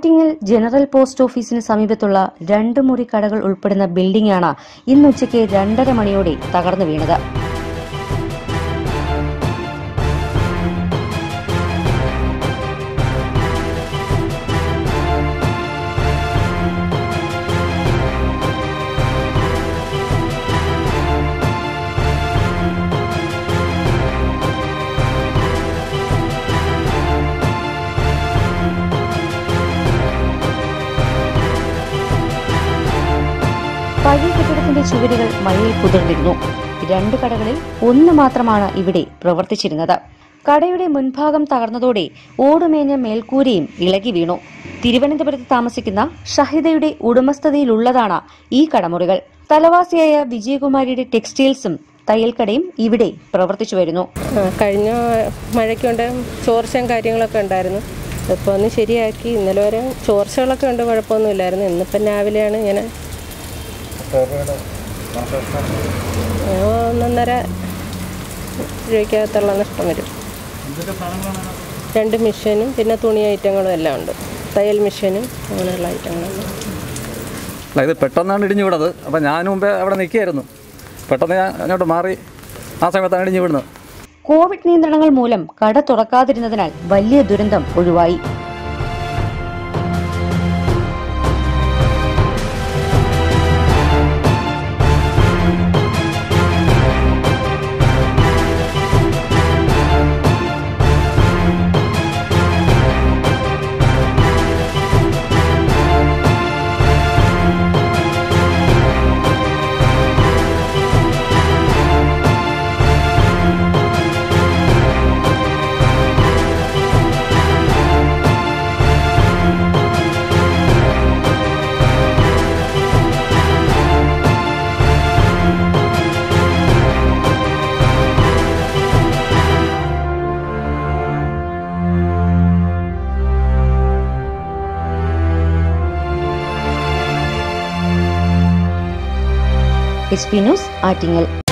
Attingal general post ഓഫീസിന് സമീപത്തുള്ള രണ്ട് മുറി കടകൾ ഉൾപ്പെടുന്ന ബിൽഡിംഗാണ് ഇന്ന് ഉച്ചയ്ക്ക് രണ്ടര മണിയോടെ തകർന്നു വീണത് പഴയ കെട്ടിടത്തിന്റെ ചുവരുകൾ മഴയിൽ കുതിർന്നിരുന്നു രണ്ട് കടകളിൽ ഒന്ന് മാത്രമാണ് ഇവിടെ പ്രവർത്തിച്ചിരുന്നത് കടയുടെ മുൻഭാഗം തകർന്നതോടെ ഓടുമേഞ്ഞ മേൽക്കൂരയും ഇളകി വീണു തിരുവനന്തപുരത്ത് താമസിക്കുന്ന ഷഹിദയുടെ ഉടമസ്ഥതയിലുള്ളതാണ് ഈ കടമുറികൾ തലവാസിയായ വിജയകുമാരിയുടെ ടെക്സ്റ്റൈൽസും തയ്യൽക്കടയും ഇവിടെ പ്രവർത്തിച്ചു വരുന്നു ആ, കഴിഞ്ഞ മഴയ്ക്കൊണ്ട് ചോർച്ചയും കാര്യങ്ങളൊക്കെ ഉണ്ടായിരുന്നു ഇപ്പോൾ ഒന്ന് ശരിയാക്കി ഇന്നലെ വരെ ചോർച്ചകളൊക്കെ ഉണ്ട് കുഴപ്പമൊന്നുമില്ലായിരുന്നു ഇന്നിപ്പം രാവിലെയാണ് ഇങ്ങനെ ആ, ഒന്നൊന്നര രൂപയ്ക്കകത്തുള്ള നഷ്ടം വരും രണ്ട് മെഷീനും പിന്നെ തുണി ഐറ്റങ്ങളും എല്ലാം ഉണ്ട് തയ്യൽ മെഷീനും അങ്ങനെയുള്ള ഐറ്റങ്ങളെല്ലാം അല്ല ഇത് പെട്ടെന്നാണ് ഇടിഞ്ഞു വീണത് അപ്പം ഞാൻ മുമ്പേ അവിടെ നിൽക്കുകയായിരുന്നു പെട്ടെന്ന് ഞാൻ അങ്ങോട്ട് മാറി ആ സമയത്താണ് ഇടിഞ്ഞു വീഴുന്നത് കോവിഡ് നിയന്ത്രണങ്ങൾ മൂലം കട തുറക്കാതിരുന്നതിനാൽ വലിയ ദുരന്തം ഒഴിവായി എസ് പി ന്യൂസ് ആറ്റിങ്ങൽ